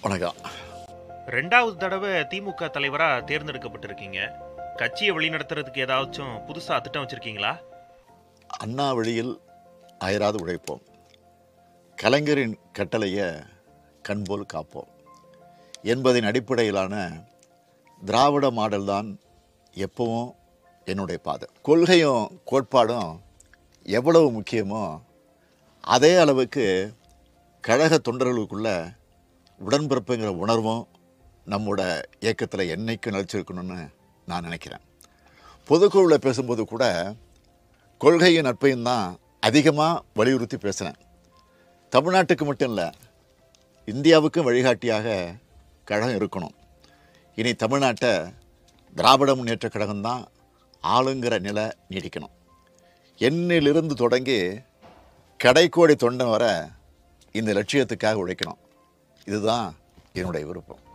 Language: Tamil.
வணக்கம் ரெண்டாவது தடவை திமுக தலைவரா தேர்ந்தெடுக்கப்பட்டிருக்கீங்க கட்சியை வழிநடத்துறதுக்கு ஏதாச்சும் புதுசா திட்டம் வச்சிருக்கீங்களா அண்ணா வழியில் அயராது உழைப்போம் கலைஞரின் கட்டளையை கண்போல் காப்போம் என்பதின் அடிப்படையிலான திராவிட மாடல் தான் எப்பவும் என்னுடைய பாதை கொள்கையும் கோட்பாடும் எவ்வளவு முக்கியமோ அதே அளவுக்கு கழக தொண்டர்களுக்குள்ள உடன்பிறப்புங்கிற உணர்வும் நம்மோட இயக்கத்தில் என்னைக்கும் நிலச்சிருக்கணும்னு நான் நினைக்கிறேன் பொதுக்குழுவில் பேசும்போது கூட கொள்கையும் நட்பையும் தான் அதிகமாக வலியுறுத்தி பேசினேன் தமிழ்நாட்டுக்கு மட்டும் இல்லை இந்தியாவுக்கும் வழிகாட்டியாக கழகம் இருக்கணும் இனி தமிழ்நாட்டை திராவிட முன்னேற்ற கழகம் தான் ஆளுங்கிற நிலை நீடிக்கணும் எண்ணிலிருந்து தொடங்கி கடைக்கோடி தொண்டன் வர இந்த லட்சியத்துக்காக உழைக்கணும் இதுதான் என்னுடைய விருப்பம்